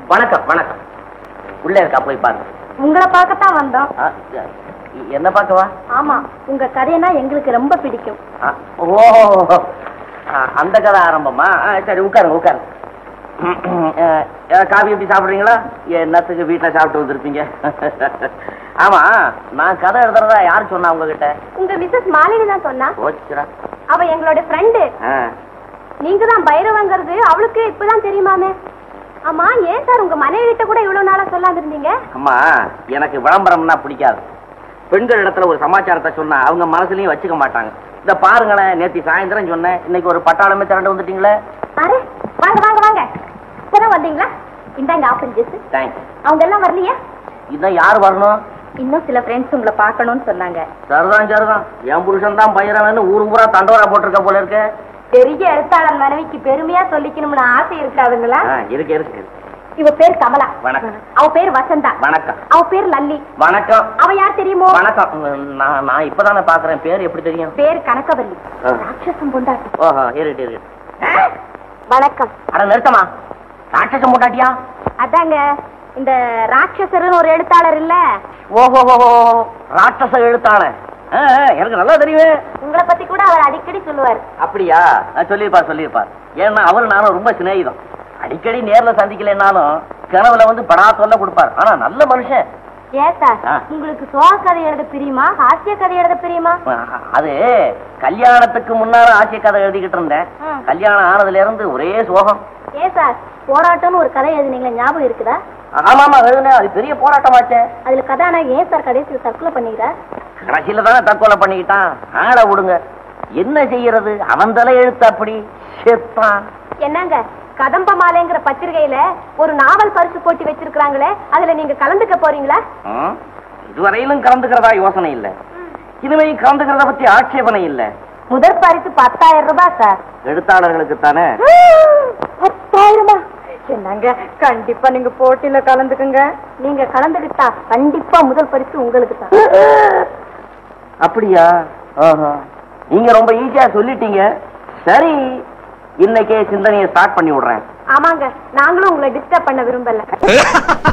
வணக்கம் வணக்கம் உள்ள இருக்கா போய் பாருங்க உங்களை பார்க்கத்தான் வந்தோம் ஆ, என்ன பார்க்கவா ஆமா உங்க கதைனா எங்களுக்கு ரொம்ப பிடிக்கும் ஆ, ஓ ஆ, அந்த கதை ஆரம்பமா ஆ, சரி உட்காருங்க உட்காருங்க ஆ, ஆ, காபி எப்படி சாப்பிடுறீங்களா என்னத்துக்கு வீட்டுல சாப்பிட்டு வந்திருப்பீங்க ஆமா நான் கதை எழுதுறதா யாரு சொன்னா உங்ககிட்ட உங்க மிஸ்ஸஸ் மாலினி தான் சொன்னா போச்சுடா அவ எங்களோட ஃப்ரெண்டு ஆ, நீங்க தான் பைரவங்கிறது அவளுக்கு இப்பதான் தெரியுமாமே ஆமா ஏன் சார் உங்க மனைவி கிட்ட கூட இவ்வளவு நாளா சொல்லாம இருந்தீங்க அம்மா எனக்கு விளம்பரம்னா பிடிக்காது பெண்கள் இடத்துல ஒரு சமாச்சாரத்தை சொன்னா அவங்க மனசுலயும் வச்சுக்க மாட்டாங்க இந்த பாருங்களேன் நேத்தி சாயந்தரம் சொன்னேன் இன்னைக்கு ஒரு பட்டாளமே திரண்டு வந்துட்டீங்களே பாரு வாங்க வாங்க வாங்க இப்பதான் வந்தீங்களா இந்தாங்க ஆப்பிள் ஜூஸ் தேங்க்ஸ் அவங்க எல்லாம் வரலையா இதான் யார் வரணும் இன்னும் சில ஃப்ரெண்ட்ஸ் உங்களை பார்க்கணும்னு சொன்னாங்க சரிதான் சரிதான் என் புருஷன் தான் பயிரவன்னு ஊரு பூரா தண்டோரா போட்டிருக்க போல இருக்கு பெரிய எழுத்தாளர் மனைவிக்கு பெருமையா சொல்லிக்கணும்னு ஆசை இருக்காதுங்களா ஆ, இருக்கு இருக்கு இருக்கு. இவ பேர் கமலா வணக்கம். அவ பேர் வசந்தா வணக்கம் அவ பேர் லல்லி வணக்கம் அவ யார் தெரியுமோ வணக்கம் உம், நான் நான் இப்பதானே பாக்குறேன் பேர் எப்படி தெரியும் பேர் கனகவல்லி ஆ. ராட்சசம் பொண்டாட்டி ஓஹோ இருக்கு இருக்கு வணக்கம் அட நிறுத்தமா ராட்சசம் போட்டாட்டியா அதாங்க இந்த ராட்சசர்னு ஒரு எழுத்தாளர் இல்ல ஓஹோ ராட்சச எழுத்தாள ஆ, ஆ, எனக்கு நல்லா தெரியுமே உங்களை பத்தி கூட அவர் அடிக்கடி சொல்லுவார் அப்படியா நான் சொல்லியிருப்பார் சொல்லியிருப்பார் ஏன்னா அவரு நானும் ரொம்ப சிநேகிதம் அடிக்கடி நேர்ல சந்திக்கலைன்னாலும் கனவுல வந்து படா சொல்ல கொடுப்பார் ஆனா நல்ல மனுஷன் ஏன் சார் ஆ. உங்களுக்கு சோக கதை எழுத பிரியுமா ஹாஸ்ய கதை எழுத பிரியுமா அஹ், அது கல்யாணத்துக்கு முன்னால ஆசை கதை எழுதிக்கிட்டு இருந்தேன் ம். கல்யாணம் ஆனதுல இருந்து ஒரே சோகம் ஏன் சார் போராட்டம்னு ஒரு கதை எழுதுனீங்களா ஞாபகம் இருக்குதா ஆமா ஆமா எழுதுனேன் அது பெரிய போராட்டமாச்சே அதுல கதாநாயகன் ஏன் சார் கடைசியில் தற்கொலை பண்ணிக்கிறா கடைசியில தானே தற்கொலை பண்ணிக்கிட்டான் ஆள விடுங்க என்ன செய்யறது அவன் தலை எழுத்து அப்படி செத்தான் என்னங்க கதம்ப மாலைங்கிற பத்திரிகையில ஒரு நாவல் பரிசு போட்டி வச்சிருக்காங்களே அதுல நீங்க கலந்துக்க போறீங்களா ம்? இதுவரையிலும் கலந்துக்கிறதா யோசனை இல்ல இனிமேல் கலந்துக்கிறத பத்தி ஆட்சேபனை இல்ல முதற் பரிசு பத்தாயிரம் ரூபாய் சார் எழுத்தாளர்களுக்கு தானே பத்தாயிரமா என்னங்க கண்டிப்பா நீங்க போட்டியில கலந்துக்குங்க நீங்க கலந்துக்கிட்டா கண்டிப்பா முதல் பரிசு உங்களுக்கு தான் அப்படியா ஆஹா. நீங்க ரொம்ப ஈஸியா சொல்லிட்டீங்க சரி இன்னைக்கே சிந்தனையை ஸ்டார்ட் பண்ணி விடுறேன் ஆமாங்க நாங்களும் உங்களை டிஸ்டர்ப் பண்ண விரும்பல